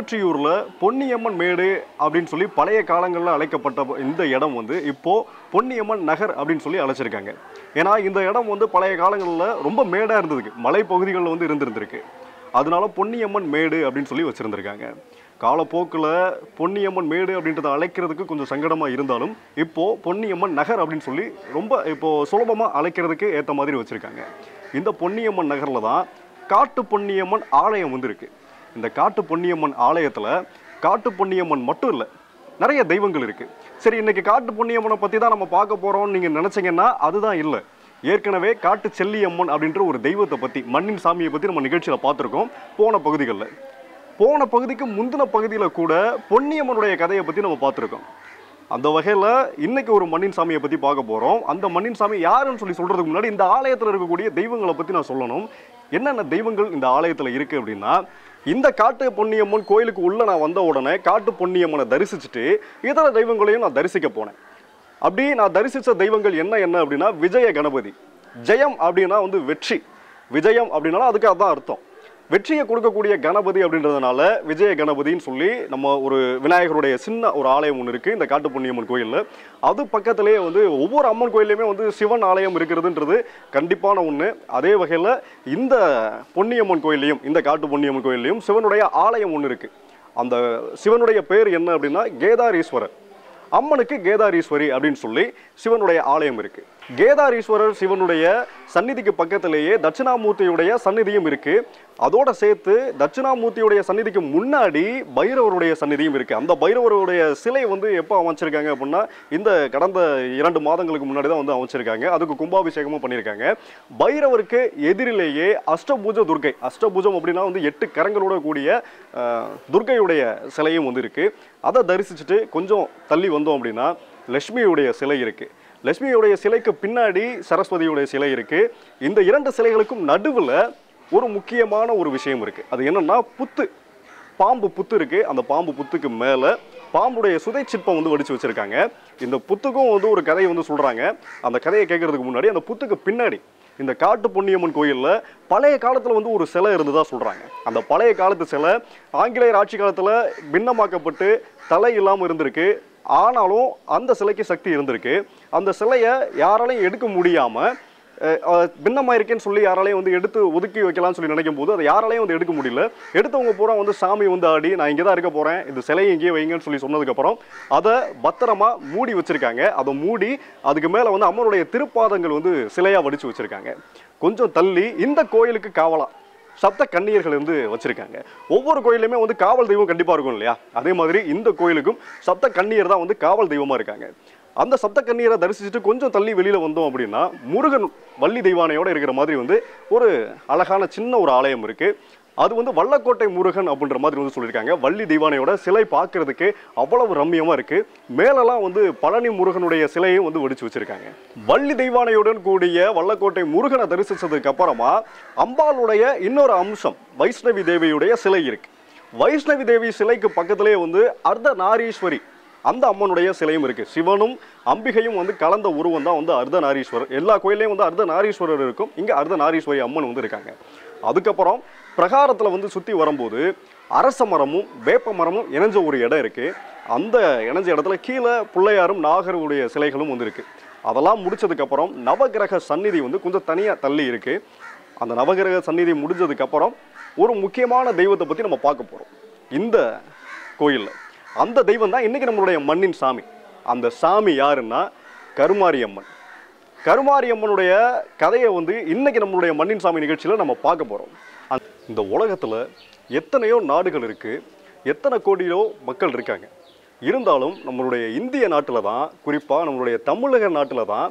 திருவொற்றியூரில் பொன்னியம்மன் மேடு அப்படின்னு சொல்லி பழைய காலங்களில் அழைக்கப்பட்ட இந்த இடம் வந்து இப்போ பொன்னியம்மன் நகர் அப்படின்னு சொல்லி அழைச்சிருக்காங்க ஏன்னா இந்த இடம் வந்து பழைய காலங்களில் ரொம்ப மேடாக இருந்ததுக்கு மலை பகுதிகளில் வந்து இருந்திருந்திருக்கு அதனால பொன்னியம்மன் மேடு அப்படின்னு சொல்லி வச்சுருந்துருக்காங்க காலப்போக்கில் பொன்னியம்மன் மேடு அப்படின்றத அழைக்கிறதுக்கு கொஞ்சம் சங்கடமாக இருந்தாலும் இப்போ பொன்னியம்மன் நகர் அப்படின்னு சொல்லி ரொம்ப இப்போ சுலபமாக அழைக்கிறதுக்கு ஏற்ற மாதிரி வச்சுருக்காங்க இந்த பொன்னியம்மன் நகரில் தான் காட்டு பொன்னியம்மன் ஆலயம் வந்து இருக்கு இந்த காட்டு பொன்னியம்மன் ஆலயத்தில் காட்டு பொன்னியம்மன் மட்டும் இல்லை நிறைய தெய்வங்கள் இருக்கு சரி இன்னைக்கு காட்டு பொன்னியம்மனை பற்றி தான் நம்ம பார்க்க போகிறோம்னு நீங்கள் நினச்சிங்கன்னா அதுதான் இல்லை ஏற்கனவே காட்டு செல்லியம்மன் அப்படின்ற ஒரு தெய்வத்தை பற்றி மண்ணின் சாமியை பற்றி நம்ம நிகழ்ச்சியில் பார்த்துருக்கோம் போன பகுதிகளில் போன பகுதிக்கு முந்தின பகுதியில் கூட பொன்னியம்மனுடைய கதையை பற்றி நம்ம பார்த்துருக்கோம் அந்த வகையில் இன்னைக்கு ஒரு மண்ணின் சாமியை பற்றி பார்க்க போகிறோம் அந்த மண்ணின் சாமி யாருன்னு சொல்லி சொல்கிறதுக்கு முன்னாடி இந்த ஆலயத்தில் இருக்கக்கூடிய தெய்வங்களை பற்றி நான் சொல்லணும் என்னென்ன தெய்வங்கள் இந்த ஆலயத்தில் இருக்குது அப்படின்னா இந்த காட்டு பொன்னியம்மன் கோயிலுக்கு உள்ளே நான் வந்த உடனே காட்டு பொன்னியம்மனை தரிசிச்சுட்டு இதர தெய்வங்களையும் நான் தரிசிக்க போனேன் அப்படி நான் தரிசித்த தெய்வங்கள் என்ன என்ன அப்படின்னா விஜய கணபதி ஜெயம் அப்படின்னா வந்து வெற்றி விஜயம் அப்படின்னாலும் அதுக்கு அதான் அர்த்தம் வெற்றியை கொடுக்கக்கூடிய கணபதி அப்படின்றதுனால விஜய கணபதின்னு சொல்லி நம்ம ஒரு விநாயகருடைய சின்ன ஒரு ஆலயம் ஒன்று இருக்குது இந்த காட்டு பொன்னியம்மன் கோயிலில் அது பக்கத்திலேயே வந்து ஒவ்வொரு அம்மன் கோயிலையுமே வந்து சிவன் ஆலயம் இருக்கிறதுன்றது கண்டிப்பான ஒன்று அதே வகையில் இந்த பொன்னியம்மன் கோயிலையும் இந்த காட்டு பொன்னியம்மன் கோயிலையும் சிவனுடைய ஆலயம் ஒன்று இருக்குது அந்த சிவனுடைய பேர் என்ன அப்படின்னா கேதாரீஸ்வரர் அம்மனுக்கு கேதாரீஸ்வரி அப்படின்னு சொல்லி சிவனுடைய ஆலயம் இருக்கு கேதாரீஸ்வரர் சிவனுடைய சந்நிதிக்கு பக்கத்திலேயே தட்சிணாமூர்த்தியுடைய சந்நிதியும் இருக்கு அதோட சேர்த்து தட்சிணாமூர்த்தியுடைய சந்நிதிக்கு முன்னாடி பைரவருடைய சந்நிதியும் இருக்கு அந்த பைரவருடைய சிலை வந்து எப்போ அமைச்சிருக்காங்க அப்படின்னா இந்த கடந்த இரண்டு மாதங்களுக்கு முன்னாடி தான் வந்து அமைச்சிருக்காங்க அதுக்கு கும்பாபிஷேகமும் பண்ணியிருக்காங்க பைரவருக்கு எதிரிலேயே அஷ்டபூஜ துர்க்கை அஷ்டபூஜம் அப்படின்னா வந்து எட்டு கரங்களோட கூடிய அஹ், துர்க்கையுடைய சிலையும் வந்து இருக்கு அதை தரிசிச்சுட்டு கொஞ்சம் தள்ளி வந்தோம் அப்படின்னா லட்சுமியுடைய சிலை இருக்கு லட்சுமியுடைய சிலைக்கு பின்னாடி சரஸ்வதியுடைய சிலை இருக்கு இந்த இரண்டு சிலைகளுக்கும் நடுவில் ஒரு முக்கியமான ஒரு விஷயம் இருக்கு அது என்னன்னா புத்து பாம்பு புத்து இருக்கு அந்த பாம்பு புத்துக்கு மேலே பாம்புடைய சுதை சிற்பம் வந்து வடிச்சு வச்சிருக்காங்க இந்த புத்துக்கும் வந்து ஒரு கதையை வந்து சொல்றாங்க அந்த கதையை கேட்கறதுக்கு முன்னாடி அந்த புத்துக்கு பின்னாடி இந்த காட்டு பொன்னியம்மன் கோயிலில் பழைய காலத்தில் வந்து ஒரு சிலை இருந்ததா சொல்றாங்க அந்த பழைய காலத்து சிலை ஆங்கிலேயர் ஆட்சி காலத்தில் பின்னமாக்கப்பட்டு தலை இல்லாமல் இருந்திருக்கு ஆனாலும் அந்த சிலைக்கு சக்தி இருந்திருக்கு அந்த சிலையை யாராலையும் எடுக்க முடியாமல் பின்னமாக இருக்கேன்னு சொல்லி யாராலையும் வந்து எடுத்து ஒதுக்கி வைக்கலாம்னு சொல்லி நினைக்கும் போது அதை யாராலையும் வந்து எடுக்க முடியல எடுத்தவங்க பூரா வந்து சாமி வந்து ஆடி நான் இங்கே தான் இருக்க போகிறேன் இந்த சிலையை இங்கேயே வைங்கன்னு சொல்லி சொன்னதுக்கப்புறம் அதை பத்திரமா மூடி வச்சிருக்காங்க அதை மூடி அதுக்கு மேலே வந்து அம்மனுடைய திருப்பாதங்கள் வந்து சிலையாக வடிச்சு வச்சிருக்காங்க கொஞ்சம் தள்ளி இந்த கோயிலுக்கு காவலா சப்த கன்னியர்கள் வந்து வச்சிருக்காங்க ஒவ்வொரு கோயிலுமே வந்து காவல் தெய்வம் கண்டிப்பா இருக்கும் இல்லையா அதே மாதிரி இந்த கோயிலுக்கும் சப்த கன்னியர் தான் வந்து காவல் தெய்வமா இருக்காங்க அந்த சப்த கன்னியரை தரிசிச்சுட்டு கொஞ்சம் தள்ளி வெளியில வந்தோம் அப்படின்னா முருகன் வள்ளி தெய்வானையோட இருக்கிற மாதிரி வந்து ஒரு அழகான சின்ன ஒரு ஆலயம் இருக்கு அது வந்து வல்லக்கோட்டை முருகன் அப்படின்ற மாதிரி வந்து சொல்லியிருக்காங்க வள்ளி தெய்வானையோட சிலை பார்க்கறதுக்கு அவ்வளவு ரம்மியமா இருக்கு மேலெல்லாம் வந்து பழனி முருகனுடைய சிலையும் வந்து வடிச்சு வச்சிருக்காங்க வள்ளி தெய்வானையுடன் கூடிய வல்லக்கோட்டை முருகனை தரிசிச்சதுக்கு அப்புறமா அம்பாளுடைய இன்னொரு அம்சம் வைஷ்ணவி தேவியுடைய சிலை இருக்கு வைஷ்ணவி தேவி சிலைக்கு பக்கத்திலேயே வந்து அர்த்த நாரீஸ்வரி அந்த அம்மனுடைய சிலையும் இருக்கு சிவனும் அம்பிகையும் வந்து கலந்த உருவம் தான் வந்து அர்த்த நாரீஸ்வரர் எல்லா கோயிலையும் வந்து அர்த்த நாரீஸ்வரர் இருக்கும் இங்க அர்த்த நாரீஸ்வரி அம்மன் வந்து இருக்காங்க அதுக்கப்புறம் பிரகாரத்துல வந்து சுத்தி வரும்போது அரச மரமும் வேப்ப மரமும் இணைஞ்ச ஒரு இடம் இருக்கு அந்த இணைஞ்ச இடத்துல கீழே பிள்ளையாரும் நாகருடைய சிலைகளும் வந்து இருக்கு அதெல்லாம் முடிச்சதுக்கு அப்புறம் நவகிரக சந்நிதி வந்து கொஞ்சம் தனியா தள்ளி இருக்கு அந்த நவகிரக சந்நிதி முடிஞ்சதுக்கு அப்புறம் ஒரு முக்கியமான தெய்வத்தை பத்தி நம்ம பார்க்க போறோம் இந்த கோயில்ல அந்த தெய்வம் தான் இன்னைக்கு நம்மளுடைய மண்ணின் சாமி அந்த சாமி யாருன்னா கருமாரி அம்மன் கருமாரி அம்மனுடைய கதையை வந்து இன்னைக்கு நம்மளுடைய மண்ணின் சாமி நிகழ்ச்சியில் நம்ம பார்க்க போகிறோம் இந்த உலகத்தில் எத்தனையோ நாடுகள் இருக்குது எத்தனை கோடியோ மக்கள் இருக்காங்க இருந்தாலும் நம்மளுடைய இந்திய நாட்டில் தான் குறிப்பாக நம்மளுடைய தமிழக நாட்டில் தான்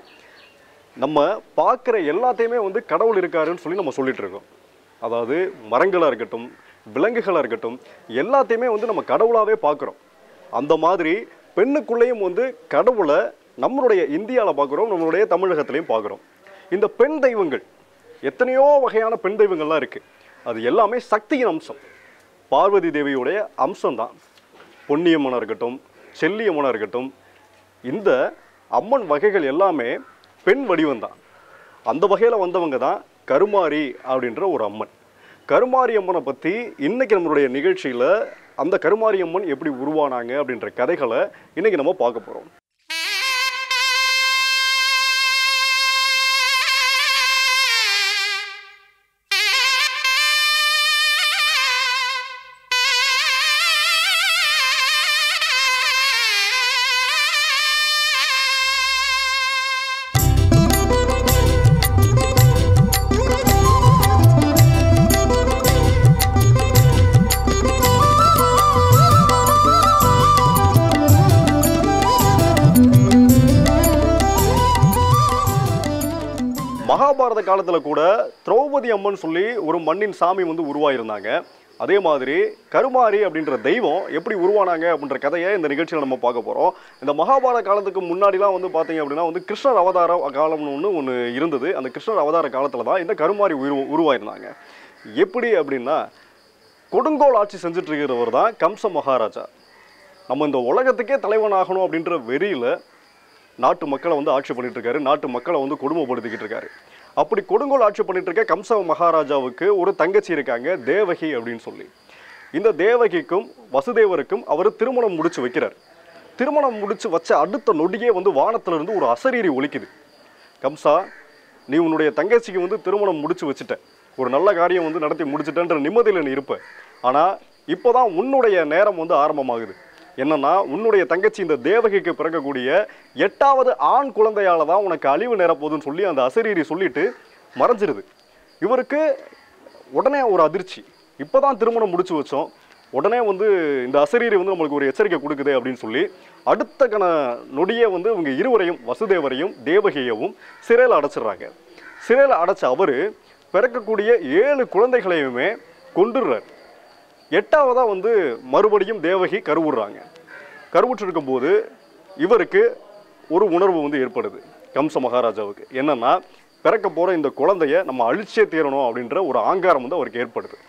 நம்ம பார்க்குற எல்லாத்தையுமே வந்து கடவுள் இருக்காருன்னு சொல்லி நம்ம சொல்லிட்டு இருக்கோம் அதாவது மரங்களாக இருக்கட்டும் விலங்குகளாக இருக்கட்டும் எல்லாத்தையுமே வந்து நம்ம கடவுளாகவே பார்க்குறோம் அந்த மாதிரி பெண்ணுக்குள்ளேயும் வந்து கடவுளை நம்மளுடைய இந்தியாவில் பார்க்குறோம் நம்மளுடைய தமிழகத்திலையும் பார்க்குறோம் இந்த பெண் தெய்வங்கள் எத்தனையோ வகையான பெண் தெய்வங்கள்லாம் இருக்குது அது எல்லாமே சக்தியின் அம்சம் பார்வதி தேவியுடைய அம்சம்தான் பொன்னியம்மனாக இருக்கட்டும் செல்லியம்மனாக இருக்கட்டும் இந்த அம்மன் வகைகள் எல்லாமே பெண் வடிவம்தான் அந்த வகையில் வந்தவங்க தான் கருமாரி அப்படின்ற ஒரு அம்மன் கருமாரி அம்மனை பற்றி இன்னைக்கு நம்மளுடைய நிகழ்ச்சியில் அந்த கருமாரியம்மன் எப்படி உருவானாங்க அப்படின்ற கதைகளை இன்னைக்கு நம்ம பார்க்க போகிறோம் மகாபாரத காலத்தில் கூட திரௌபதி அம்மன் சொல்லி ஒரு மண்ணின் சாமி வந்து உருவாயிருந்தாங்க அதே மாதிரி கருமாரி அப்படின்ற தெய்வம் எப்படி உருவானாங்க அப்படின்ற கதையை இந்த நிகழ்ச்சியில் நம்ம பார்க்க போகிறோம் இந்த மகாபாரத காலத்துக்கு முன்னாடிலாம் வந்து பார்த்தீங்க அப்படின்னா வந்து கிருஷ்ணர் அவதார காலம்னு ஒன்று ஒன்று இருந்தது அந்த கிருஷ்ணர் அவதார காலத்தில் தான் இந்த கருமாரி உரு உருவாயிருந்தாங்க எப்படி அப்படின்னா கொடுங்கோல் ஆட்சி செஞ்சுட்டு இருக்கிறவர் தான் கம்ச மகாராஜா நம்ம இந்த உலகத்துக்கே தலைவனாகணும் அப்படின்ற வெறியில் நாட்டு மக்களை வந்து ஆட்சி பண்ணிட்டு இருக்காரு நாட்டு மக்களை வந்து கொடுமைப்படுத்திக்கிட்டு இருக்காரு அப்படி கொடுங்கோல் ஆட்சி பண்ணிட்டு இருக்க கம்ச மகாராஜாவுக்கு ஒரு தங்கச்சி இருக்காங்க தேவகி அப்படின்னு சொல்லி இந்த தேவகிக்கும் வசுதேவருக்கும் அவர் திருமணம் முடிச்சு வைக்கிறார் திருமணம் முடிச்சு வச்ச அடுத்த நொடியே வந்து வானத்துல இருந்து ஒரு அசரீரி ஒலிக்குது கம்சா நீ உன்னுடைய தங்கச்சிக்கு வந்து திருமணம் முடிச்சு வச்சுட்ட ஒரு நல்ல காரியம் வந்து நடத்தி முடிச்சிட்டன்ற நிம்மதியில் நீ இருப்ப ஆனால் இப்போதான் உன்னுடைய நேரம் வந்து ஆரம்பமாகுது என்னன்னா உன்னுடைய தங்கச்சி இந்த தேவகிக்கு பிறக்கக்கூடிய எட்டாவது ஆண் குழந்தையால தான் உனக்கு அழிவு நேரப்போகுதுன்னு சொல்லி அந்த அசரீரி சொல்லிட்டு மறைஞ்சிருது இவருக்கு உடனே ஒரு அதிர்ச்சி இப்போதான் திருமணம் முடிச்சு வச்சோம் உடனே வந்து இந்த அசரீரி வந்து நம்மளுக்கு ஒரு எச்சரிக்கை கொடுக்குது அப்படின்னு சொல்லி அடுத்த கண நொடியே வந்து இவங்க இருவரையும் வசுதேவரையும் தேவகியவும் சிறையில் அடைச்சிடுறாங்க சிறையில் அடைச்ச அவர் பிறக்கக்கூடிய ஏழு குழந்தைகளையுமே கொண்டுடுறார் எட்டாவதா வந்து மறுபடியும் தேவகி கருவுறாங்க கருவுற்றிருக்கும் போது இவருக்கு ஒரு உணர்வு வந்து ஏற்படுது கம்ச மகாராஜாவுக்கு என்னன்னா பிறக்க போற இந்த குழந்தைய நம்ம அழிச்சே தீரணும் அப்படின்ற ஒரு ஆங்காரம் வந்து அவருக்கு ஏற்படுது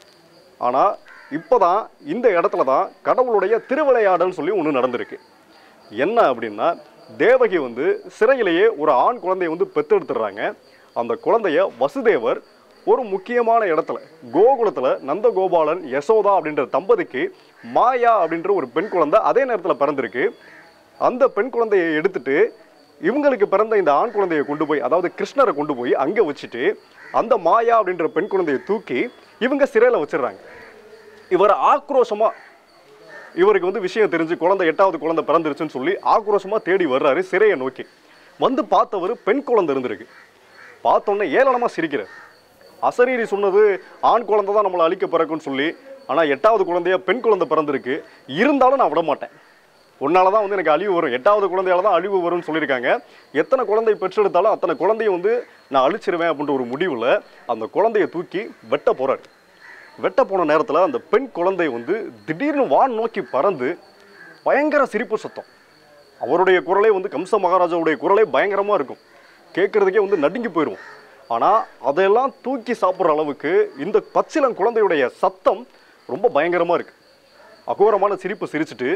ஆனா இப்போதான் இந்த இடத்துல தான் கடவுளுடைய திருவிளையாடல் சொல்லி ஒன்று நடந்திருக்கு என்ன அப்படின்னா தேவகி வந்து சிறையிலேயே ஒரு ஆண் குழந்தையை வந்து பெத்தெடுத்துடுறாங்க அந்த குழந்தைய வசுதேவர் ஒரு முக்கியமான இடத்துல கோகுலத்துல நந்தகோபாலன் யசோதா அப்படின்ற தம்பதிக்கு மாயா அப்படின்ற ஒரு பெண் குழந்தை அதே நேரத்தில் பிறந்திருக்கு அந்த பெண் குழந்தையை எடுத்துட்டு இவங்களுக்கு பிறந்த இந்த ஆண் குழந்தையை கொண்டு போய் அதாவது கிருஷ்ணரை கொண்டு போய் அங்கே வச்சுட்டு அந்த மாயா அப்படின்ற பெண் குழந்தையை தூக்கி இவங்க சிறையில் வச்சிடுறாங்க இவர் ஆக்ரோஷமா இவருக்கு வந்து விஷயம் தெரிஞ்சு குழந்தை எட்டாவது குழந்தை பிறந்துருச்சுன்னு சொல்லி ஆக்ரோஷமா தேடி வர்றாரு சிறையை நோக்கி வந்து பார்த்தவர் பெண் குழந்தை இருந்திருக்கு பார்த்தோன்னே ஏளனமா சிரிக்கிறார் அசரீரி சொன்னது ஆண் குழந்தை தான் நம்மளை அழிக்க பிறக்குன்னு சொல்லி ஆனால் எட்டாவது குழந்தைய பெண் குழந்தை பிறந்திருக்கு இருந்தாலும் நான் விட மாட்டேன் உன்னால தான் வந்து எனக்கு அழிவு வரும் எட்டாவது குழந்தையால தான் அழிவு வரும்னு சொல்லியிருக்காங்க எத்தனை குழந்தை பெற்றெடுத்தாலும் அத்தனை குழந்தைய வந்து நான் அழிச்சிருவேன் அப்படின்ற ஒரு முடிவில் அந்த குழந்தைய தூக்கி வெட்ட போறாரு வெட்ட போன நேரத்தில் அந்த பெண் குழந்தை வந்து திடீர்னு வான் நோக்கி பறந்து பயங்கர சிரிப்பு சத்தம் அவருடைய குரலே வந்து கம்ச மகாராஜாவுடைய குரலே பயங்கரமாக இருக்கும் கேட்குறதுக்கே வந்து நடுங்கி போயிடுவோம் ஆனால் அதையெல்லாம் தூக்கி சாப்பிட்ற அளவுக்கு இந்த பச்சிளம் குழந்தையுடைய சத்தம் ரொம்ப பயங்கரமாக இருக்கு அகோரமான சிரிப்பு சிரிச்சிட்டு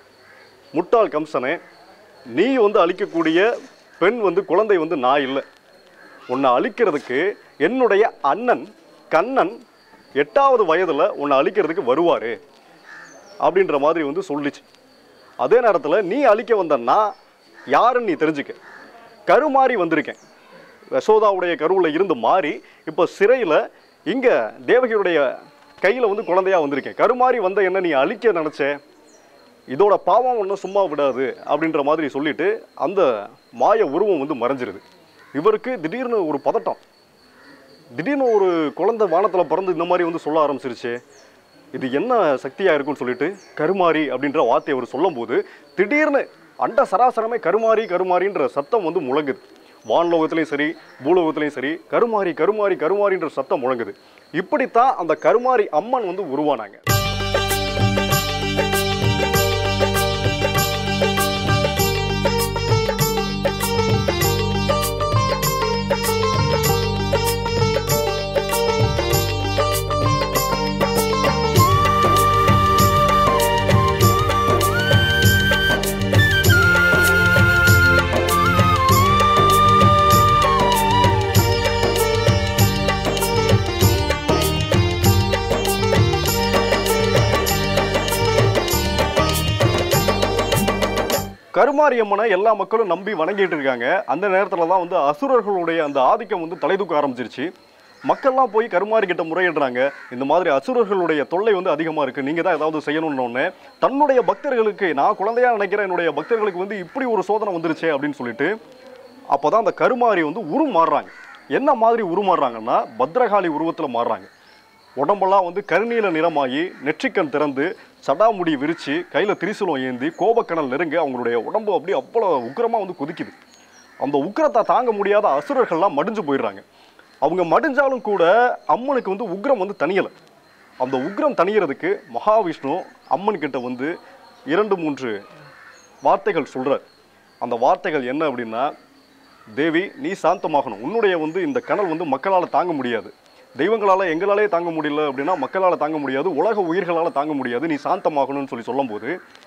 முட்டாள் கம்சனே நீ வந்து அழிக்கக்கூடிய பெண் வந்து குழந்தை வந்து நான் இல்லை உன்னை அழிக்கிறதுக்கு என்னுடைய அண்ணன் கண்ணன் எட்டாவது வயதில் உன்னை அழிக்கிறதுக்கு வருவார் அப்படின்ற மாதிரி வந்து சொல்லிச்சு அதே நேரத்தில் நீ அழிக்க வந்த நான் யாருன்னு நீ தெரிஞ்சுக்க கருமாறி வந்திருக்கேன் யசோதாவுடைய கருவில் இருந்து மாறி இப்போ சிறையில் இங்கே தேவகியுடைய கையில் வந்து குழந்தையா வந்திருக்கேன் கருமாறி வந்த என்ன நீ அழிக்க நினச்ச இதோட பாவம் ஒன்றும் சும்மா விடாது அப்படின்ற மாதிரி சொல்லிட்டு அந்த மாய உருவம் வந்து மறைஞ்சிருது இவருக்கு திடீர்னு ஒரு பதட்டம் திடீர்னு ஒரு குழந்தை வானத்தில் பிறந்து இந்த மாதிரி வந்து சொல்ல ஆரம்பிச்சிருச்சு இது என்ன சக்தியாக இருக்கும்னு சொல்லிட்டு கருமாரி அப்படின்ற வார்த்தையை அவர் சொல்லும்போது திடீர்னு அண்ட சராசரமே கருமாரி கருமாரின்ற சத்தம் வந்து முழங்குது வான்லோகத்துலேயும் சரி பூலோகத்துலேயும் சரி கருமாரி கருமாரி கருமாரின்ற சத்தம் முழங்குது இப்படித்தான் அந்த கருமாரி அம்மன் வந்து உருவானாங்க கருமாரியம்மனை எல்லா மக்களும் நம்பி வணங்கிட்டு இருக்காங்க அந்த நேரத்தில் தான் வந்து அசுரர்களுடைய அந்த ஆதிக்கம் வந்து தலை தூக்க ஆரம்பிச்சிருச்சு மக்கள்லாம் போய் கருமாரி கிட்ட முறையிடுறாங்க இந்த மாதிரி அசுரர்களுடைய தொல்லை வந்து அதிகமாக இருக்குது நீங்கள் தான் ஏதாவது செய்யணும்னு ஒன்று தன்னுடைய பக்தர்களுக்கு நான் குழந்தையா நினைக்கிறேன் என்னுடைய பக்தர்களுக்கு வந்து இப்படி ஒரு சோதனை வந்துருச்சே அப்படின்னு சொல்லிட்டு அப்போ தான் அந்த கருமாரி வந்து உருமாறுறாங்க என்ன மாதிரி உருமாறுறாங்கன்னா பத்ரகாளி உருவத்தில் மாறுறாங்க உடம்பெல்லாம் வந்து கருநீல நிறமாகி நெற்றிக்கண் திறந்து சடாமுடி விரிச்சு கையில் திரிசூலம் ஏந்தி கோபக்கணல் நெருங்க அவங்களுடைய உடம்பு அப்படி அவ்வளோ உக்கிரமாக வந்து குதிக்குது அந்த உக்கிரத்தை தாங்க முடியாத அசுரர்கள்லாம் மடிஞ்சு போயிடுறாங்க அவங்க மடிஞ்சாலும் கூட அம்மனுக்கு வந்து உக்ரம் வந்து தனியலை அந்த உக்ரம் தணியறதுக்கு மகாவிஷ்ணு அம்மன் கிட்ட வந்து இரண்டு மூன்று வார்த்தைகள் சொல்றார் அந்த வார்த்தைகள் என்ன அப்படின்னா தேவி நீ சாந்தமாகணும் உன்னுடைய வந்து இந்த கனல் வந்து மக்களால் தாங்க முடியாது தெய்வங்களால் எங்களாலே தாங்க முடியல அப்படின்னா மக்களால் தாங்க முடியாது உலக உயிர்களால் தாங்க முடியாது நீ சாந்தமாகணும்னு சொல்லி சொல்லும்போது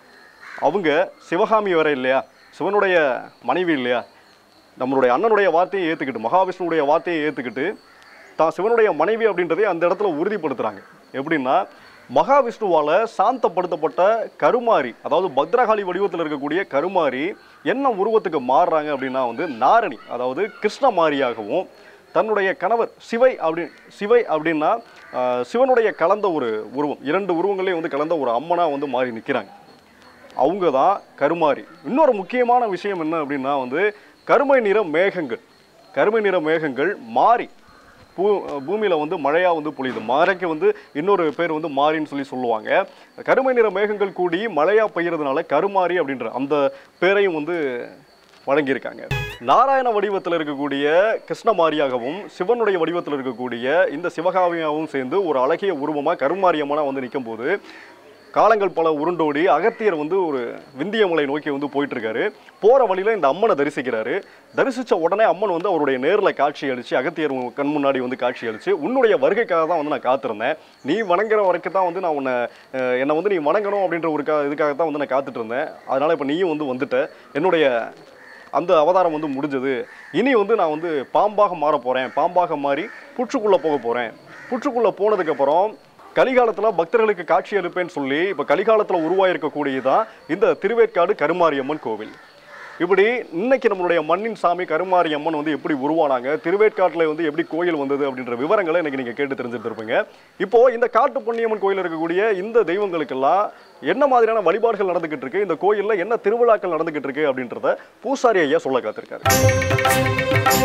அவங்க சிவகாமி வர இல்லையா சிவனுடைய மனைவி இல்லையா நம்மளுடைய அண்ணனுடைய வார்த்தையை ஏற்றுக்கிட்டு மகாவிஷ்ணுடைய வார்த்தையை ஏற்றுக்கிட்டு தான் சிவனுடைய மனைவி அப்படின்றதை அந்த இடத்துல உறுதிப்படுத்துறாங்க எப்படின்னா மகாவிஷ்ணுவால சாந்தப்படுத்தப்பட்ட கருமாரி அதாவது பத்ரகாளி வடிவத்தில் இருக்கக்கூடிய கருமாரி என்ன உருவத்துக்கு மாறுறாங்க அப்படின்னா வந்து நாரணி அதாவது கிருஷ்ணமாரியாகவும் தன்னுடைய கணவர் சிவை அப்படி சிவை அப்படின்னா ஆஹ், சிவனுடைய கலந்த ஒரு உருவம் இரண்டு உருவங்களையும் வந்து கலந்த ஒரு அம்மனா வந்து மாறி நிற்கிறாங்க அவங்க தான் கருமாரி இன்னொரு முக்கியமான விஷயம் என்ன அப்படின்னா வந்து கருமை நிற மேகங்கள் கருமை நிற மேகங்கள் மாறி பூ பூமியில் வந்து மழையாக வந்து பொழியுது மழைக்கு வந்து இன்னொரு பேர் வந்து மாரின்னு சொல்லி சொல்லுவாங்க கருமை நிற மேகங்கள் கூடி மழையாக பெய்யறதுனால கருமாரி அப்படின்ற அந்த பேரையும் வந்து வழங்கியிருக்காங்க நாராயண வடிவத்தில் இருக்கக்கூடிய கிருஷ்ணமாரியாகவும் சிவனுடைய வடிவத்தில் இருக்கக்கூடிய இந்த சிவகாமியாகவும் சேர்ந்து ஒரு அழகிய உருவமாக கருமாரியம்மனாக வந்து நிற்கும்போது காலங்கள் பல உருண்டோடி அகத்தியர் வந்து ஒரு விந்தியமலை நோக்கி வந்து போயிட்டு இருக்காரு போற வழியில இந்த அம்மனை தரிசிக்கிறாரு தரிசிச்ச உடனே அம்மன் வந்து அவருடைய நேர்ல காட்சி அளிச்சு அகத்தியர் உன் கண் முன்னாடி வந்து காட்சி அளிச்சு உன்னுடைய வருகைக்காக தான் வந்து நான் காத்திருந்தேன் நீ வணங்குற வரைக்கும் தான் வந்து நான் உன்னை அஹ், என்னை வந்து நீ வணங்கணும் அப்படின்ற ஒரு கா இதுக்காக தான் வந்து நான் காத்துட்டு இருந்தேன் அதனால இப்போ நீயும் வந்து வந்துட்ட என்னுடைய அந்த அவதாரம் வந்து முடிஞ்சது இனி வந்து நான் வந்து பாம்பாக மாற போறேன் பாம்பாக மாறி புற்றுக்குள்ள போக போறேன் புற்றுக்குள்ள போனதுக்கு அப்புறம் கலிகாலத்துல பக்தர்களுக்கு காட்சி அளிப்பேன்னு சொல்லி இப்ப கலிகாலத்துல உருவாயிருக்கக்கூடியதான் இந்த திருவேற்காடு கருமாரியம்மன் கோவில் இப்படி இன்னைக்கு நம்மளுடைய மண்ணின் சாமி கருமாரியம்மன் வந்து எப்படி உருவானாங்க திருவேற்காட்டில் வந்து எப்படி கோயில் வந்தது அப்படின்ற விவரங்களை இன்னைக்கு நீங்க கேட்டு தெரிஞ்சுட்டு இருப்பீங்க இப்போ இந்த காட்டு பொன்னியம்மன் கோயில் இருக்கக்கூடிய இந்த தெய்வங்களுக்கெல்லாம் என்ன மாதிரியான வழிபாடுகள் நடந்துகிட்டு இருக்கு இந்த கோயில்ல என்ன திருவிழாக்கள் நடந்துகிட்டு இருக்கு அப்படின்றத பூசாரி ஐயா சொல்ல காத்திருக்காரு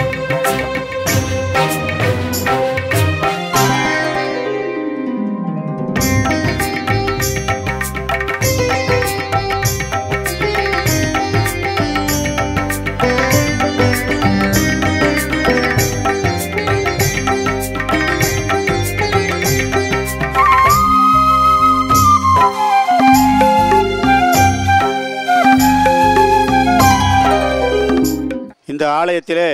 இந்த ஆலயத்திலே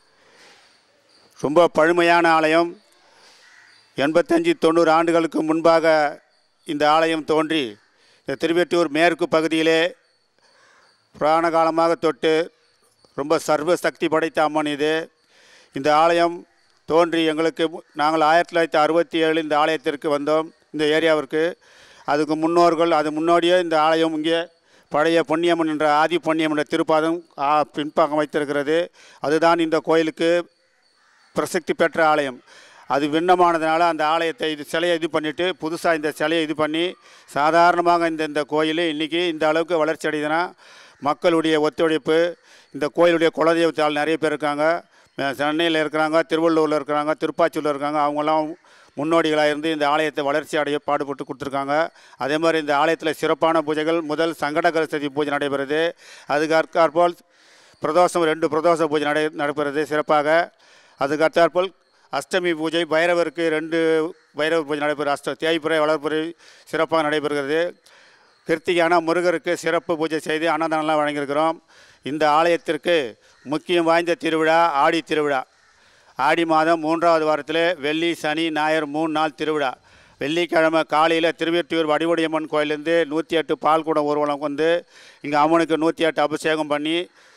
ரொம்ப பழமையான ஆலயம் எண்பத்தஞ்சு தொண்ணூறு ஆண்டுகளுக்கு முன்பாக இந்த ஆலயம் தோன்றி இந்த திருவெட்டியூர் மேற்கு பகுதியிலே புராண காலமாக தொட்டு ரொம்ப சர்வ சக்தி படைத்த அம்மன் இது இந்த ஆலயம் தோன்றி எங்களுக்கு மு- நாங்கள் ஆயிரத்தி தொள்ளாயிரத்தி அறுபத்தி ஏழு இந்த ஆலயத்திற்கு வந்தோம் இந்த ஏரியாவிற்கு அதுக்கு முன்னோர்கள் அது முன்னோடியே இந்த ஆலயம் இங்கே பழைய பொன்னியம்மன் என்ற ஆதி பொன்னியம்மன் என்ற திருப்பாதம் ஆ, பின்பக்கம் வைத்திருக்கிறது அதுதான் இந்த கோயிலுக்கு பிரசித்தி பெற்ற ஆலயம் அது விண்ணமானதுனால அந்த ஆலயத்தை இது சிலையை இது பண்ணிவிட்டு புதுசாக இந்த சிலையை இது பண்ணி சாதாரணமாக இந்த இந்த கோயில் இன்றைக்கி இந்த அளவுக்கு வளர்ச்சி அடையுதுன்னா மக்களுடைய ஒத்துழைப்பு இந்த கோயிலுடைய குலதெய்வத்தால் நிறைய பேர் இருக்காங்க அஹ் சென்னையில் இருக்கிறாங்க திருவள்ளூரில் இருக்கிறாங்க திருப்பாச்சூரில் இருக்காங்க அவங்கெல்லாம் முன்னோடிகளாக இருந்து இந்த ஆலயத்தை வளர்ச்சி அடைய பாடுபட்டு கொடுத்துருக்காங்க அதே மாதிரி இந்த ஆலயத்தில் சிறப்பான பூஜைகள் முதல் சங்கடகர சதி பூஜை நடைபெறுது அதுக்கு அற்காற்போல் பிரதோஷம் ரெண்டு பிரதோஷ பூஜை நடை நடைபெறுது சிறப்பாக அதுக்கு அற்றாற்போல் அஷ்டமி பூஜை பைரவருக்கு ரெண்டு பைரவர் பூஜை நடைபெறும் அஷ்ட தேய்பிறை வளர்ப்புறை சிறப்பாக நடைபெறுகிறது கிருத்திகான முருகருக்கு சிறப்பு பூஜை செய்து அன்னதானம்லாம் வழங்கியிருக்கிறோம் இந்த ஆலயத்திற்கு முக்கியம் வாய்ந்த திருவிழா ஆடி திருவிழா ஆடி மாதம் மூன்றாவது வாரத்தில் வெள்ளி சனி ஞாயிறு மூணு நாள் திருவிழா வெள்ளிக்கிழமை காலையில் திருவெற்றியூர் வடிவடியம்மன் கோயிலேருந்து நூற்றி எட்டு பால் குடம் ஊர்வலம் வந்து இங்கே அம்மனுக்கு நூற்றி எட்டு அபிஷேகம் பண்ணி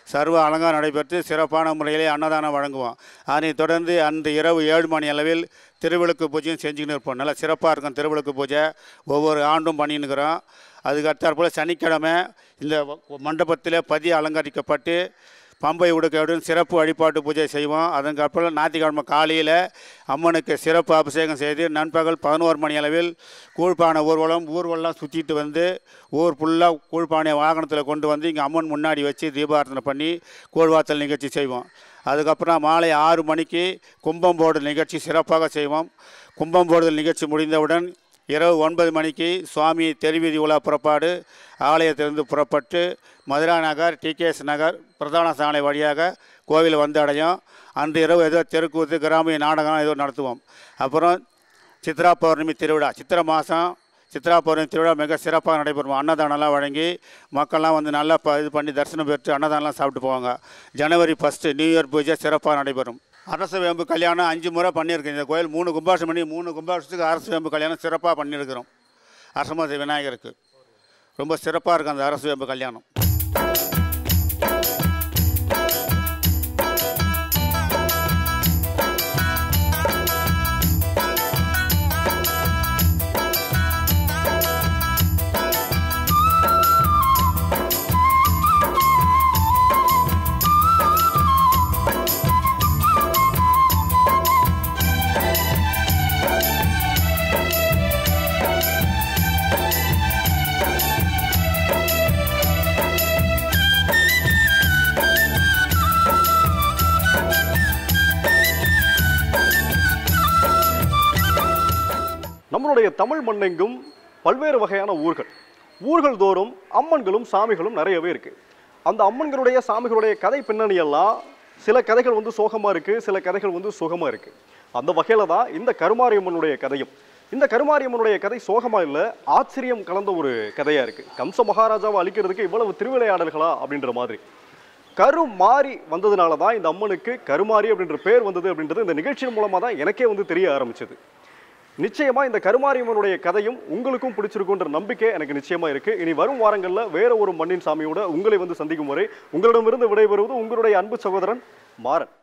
சர்வ அலங்காரம் நடைபெற்று சிறப்பான முறையிலே அன்னதானம் வழங்குவோம் அதனைத் தொடர்ந்து அந்த இரவு ஏழு மணி அளவில் திருவிளக்கு பூஜையும் செஞ்சுக்கின்னு இருப்போம் நல்லா சிறப்பாக இருக்கும் திருவிளக்கு பூஜை ஒவ்வொரு ஆண்டும் பண்ணின்னு இருக்கிறோம் அதுக்கு அடுத்தாற்போல் சனிக்கிழமை இந்த மண்டபத்தில் பதிய அலங்கரிக்கப்பட்டு பம்பை உடுக்கையுடன் சிறப்பு வழிபாட்டு பூஜை செய்வோம் அதற்கப்புறம் ஞாயிற்றுக்கிழமை காலையில் அம்மனுக்கு சிறப்பு அபிஷேகம் செய்து நண்பகல் பதினோரு மணி அளவில் கூழ்பானை ஊர்வலம் ஊர்வலம் சுற்றிட்டு வந்து ஊர் ஃபுல்லாக கூழ்பானை வாகனத்தில் கொண்டு வந்து இங்கே அம்மன் முன்னாடி வச்சு தீபாராதனை பண்ணி கூழ்வாத்தல் நிகழ்ச்சி செய்வோம் அதுக்கப்புறம் மாலை ஆறு மணிக்கு கும்பம் போடுதல் நிகழ்ச்சி சிறப்பாக செய்வோம் கும்பம் போடுதல் நிகழ்ச்சி முடிந்தவுடன் இரவு ஒன்பது மணிக்கு சுவாமி தெருவீதி உலா புறப்பாடு ஆலயத்திலிருந்து புறப்பட்டு மதுரா நகர் டிகேஎஸ் நகர் பிரதான சாலை வழியாக கோவில் வந்து அடையும் அன்று இரவு ஏதோ தெருக்கூத்து கிராமிய நாடகம் ஏதோ நடத்துவோம் அப்புறம் சித்ரா பௌர்ணமி திருவிழா சித்திரை மாதம் சித்ரா பௌர்ணமி திருவிழா மிக சிறப்பாக நடைபெறும் அன்னதானம்லாம் வழங்கி மக்கள்லாம் வந்து நல்லா ப இது பண்ணி தரிசனம் பெற்று அன்னதானம்லாம் சாப்பிட்டு போவாங்க ஜனவரி ஃபஸ்ட்டு நியூ இயர் பூஜை சிறப்பாக நடைபெறும் அரச வேம்பு கல்யாணம் அஞ்சு முறை பண்ணியிருக்கேன் இந்த கோயில் மூணு கும்பாஷம் பண்ணி மூணு கும்பாஷத்துக்கு அரசு வேம்பு கல்யாணம் சிறப்பாக பண்ணியிருக்கிறோம் அரசமதி விநாயகருக்கு ரொம்ப சிறப்பாக இருக்கும் அந்த அரசு வேம்பு கல்யாணம் நம்மளுடைய தமிழ் மண்ணெங்கும் பல்வேறு வகையான ஊர்கள் ஊர்கள் தோறும் அம்மன்களும் சாமிகளும் நிறையவே இருக்கு அந்த அம்மன்களுடைய சாமிகளுடைய கதை பின்னணி எல்லாம் சில கதைகள் வந்து சோகமா இருக்கு சில கதைகள் வந்து சுகமா இருக்கு அந்த வகையில தான் இந்த கருமாரியம்மனுடைய கதையும் இந்த கருமாரியம்மனுடைய கதை சோகமா இல்ல ஆச்சரியம் கலந்த ஒரு கதையா இருக்கு கம்ச மகாராஜாவை அழிக்கிறதுக்கு இவ்வளவு திருவிளையாடல்களா அப்படின்ற மாதிரி கரு மாறி வந்ததுனால தான் இந்த அம்மனுக்கு கருமாரி அப்படின்ற பேர் வந்தது அப்படின்றது இந்த நிகழ்ச்சியின் மூலமா தான் எனக்கே வந்து தெரிய ஆரம்பிச்சது நிச்சயமா இந்த கருமாரியம்மனுடைய கதையும் உங்களுக்கும் பிடிச்சிருக்குன்ற நம்பிக்கை எனக்கு நிச்சயமா இருக்கு இனி வரும் வாரங்கள்ல வேற ஒரு மண்ணின் சாமியோட உங்களை வந்து சந்திக்கும் வரை உங்களிடமிருந்து விடைபெறுவது உங்களுடைய அன்பு சகோதரன் மாறன்